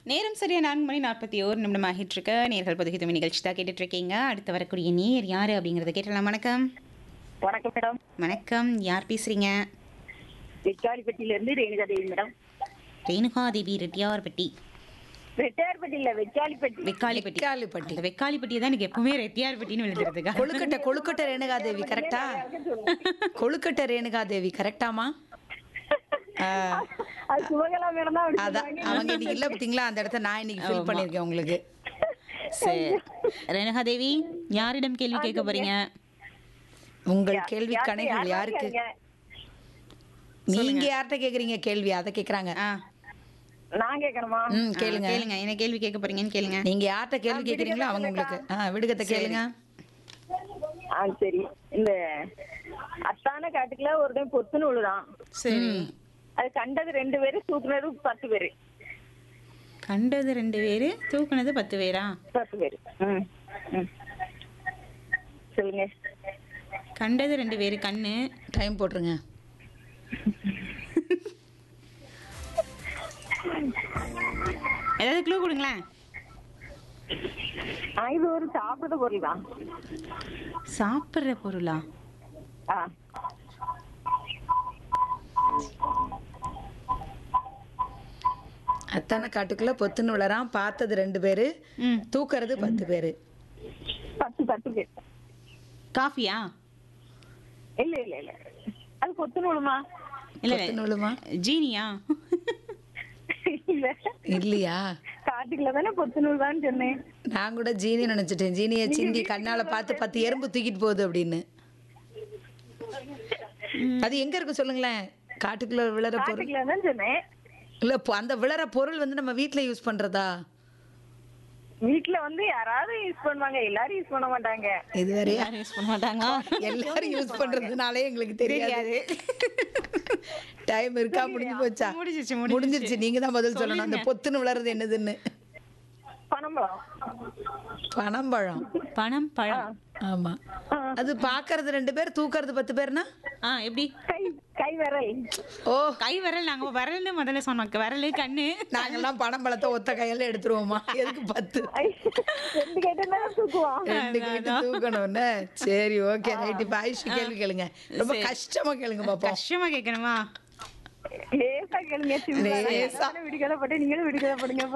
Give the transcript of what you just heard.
நேரம் சரியா நான்கு மணி நாற்பத்தி ஓரு நிமிடம் ஆகிட்டு இருக்க நேர்கள் பொதுகிதமி நிகழ்ச்சி தான் கேட்டுட்டு இருக்கீங்க அடுத்து வரக்கூடிய நேர் யாரு அப்படிங்கறத கேட்டலாம் வணக்கம் வணக்கம் மேடம் வணக்கம் யார் பேசுறீங்க வெக்காளிப்பட்டியில இருந்து ரேணுகா தேவி மேடம் ரேணுகா தேவி ரெட்டியார்பட்டி வெட்டார்பட்டியில வெக்காளிப்பட்டி வெக்காளிப்பட்டி வெக்காளிப்பட்டி. அந்த வெக்காளிப்பட்டியை தான் எனக்கு எப்பவுமே ரெட்டியார்பட்டின்னு விழுந்துருதுக்கா கொழுக்கட்டை கொழுக்கட்டை ரேணுகாதேவி கரெக்டா கொழுக்கட்டை ரேணுகாதேவி கரெக்டாமா ஆ, அது சிவகலா மேடம் தான் அப்படி அதான் சொல்லுவாங்க. அவங்க இன்னைக்கு இல்ல பாத்தீங்களா அந்த இடத்த நான் இன்னைக்கு ஃபில் ஆமா. பண்ணிருக்கேன் உங்களுக்கு சரி ரேணுகா தேவி யாரிடம் கேள்வி கேட்க போறீங்க உங்கள் யார் கேள்வி யார் கணைகள் யார் யாருக்கு கேளுங்க. நீங்க யார்கிட்ட கேக்குறீங்க கேள்வி அதை கேக்குறாங்க ஆ நான் கேட்கணுமா ம் ஆ, கேளுங்க கேளுங்க என்ன கேள்வி கேட்க போறீங்கன்னு கேளுங்க நீங்க யார்கிட்ட கேள்வி கேக்குறீங்களோ அவங்க உங்களுக்கு ஆ விடுகத்தை கேளுங்க ஆ சரி இந்த அத்தான காட்டுக்குள்ள ஒரு டைம் பொத்துன்னு விழுதான் சரி அது கண்டது ரெண்டு பேரு தூக்குனது பத்து பேரு கண்டது ரெண்டு பேரு தூக்குனது பத்து பேரா பத்து பேரு ம் ம் சொல்லுங்க கண்டது ரெண்டு பேரு கண்ணு டைம் போட்டுருங்க ஏதாவது க்ளூ கொடுங்களேன் ஆ, இது ஒரு சாப்பிடுற பொருள் தான் சாப்பிட்ற பொருளா ஆ அத்தான காட்டுக்குள்ள பொத்துன்னு விழறான் பார்த்தது ரெண்டு பேரு ம் தூக்குறது பத்து பேரு பத்து பத்து பேர் காஃபியா இல்ல இல்ல இல்ல அது பொத்துன்னு விழுமா இல்ல பொத்துன்னு விழுமா ஜீனியா இல்ல இல்லையா காட்டுக்குள்ள தானே பொத்துன்னு விழுதான்னு சொன்னேன் நான் கூட ஜீனி நினைச்சிட்டேன் ஜீனியை சிந்தி கண்ணால பார்த்து பத்து எறும்பு தூக்கிட்டு போகுது அப்படின்னு அது எங்க இருக்கு சொல்லுங்களேன் காட்டுக்குள்ள விழற பொருள் காட்டுக்குள்ள தான் சொன்னேன் இல்ல பொ- அந்த விழற பொருள் வந்து நம்ம வீட்ல யூஸ் பண்றதா வீட்ல வந்து யாராவது யூஸ் பண்ணுவாங்க எல்லாரும் யூஸ் பண்ண மாட்டாங்க இதுவரையா யாரும் யூஸ் பண்ண மாட்டாங்க எல்லாரும் யூஸ் பண்றதுனாலே எங்களுக்கு தெரியாது டைம் இருக்கா முடிஞ்சு போச்சா முடிஞ்சிருச்சு, முடிஞ்சிருச்சு. முடிஞ்சிருச்சு நீங்க தான் பதில் சொல்லணும் அந்த பொத்துன்னு விழறது என்னதுன்னு பனம்பழம் பனம்பழம் பணம் பழம் ஆமா அது பாக்குறது ரெண்டு பேர் தூக்குறது பத்து பேர்னா ஆ எப்படி கை கை விரல் ஓ கை விரல் நாங்க விரல்னு முதல்ல சொன்னோம் விரல் கண்ணு நாங்கெல்லாம் பனம்பழத்தை ஒத்த கையில எடுத்துருவோமா எதுக்கு பத்து ஐ, ரெண்டு கேட்டா தூக்குவான் ரெண்டு கேட்டு தூக்கணும்னு சரி ஓகே ரைட் இப்ப ஆயுஷ் கேள்வி கேளுங்க ரொம்ப கஷ்டமா கேளுங்க பாப்போம் கஷ்டமா கேட்கணுமா லேசா கேளுங்க சிம்பிளா. லேசா. நானும் விடுதலை போட்டு நீங்களும் விடுதலை போடுங்க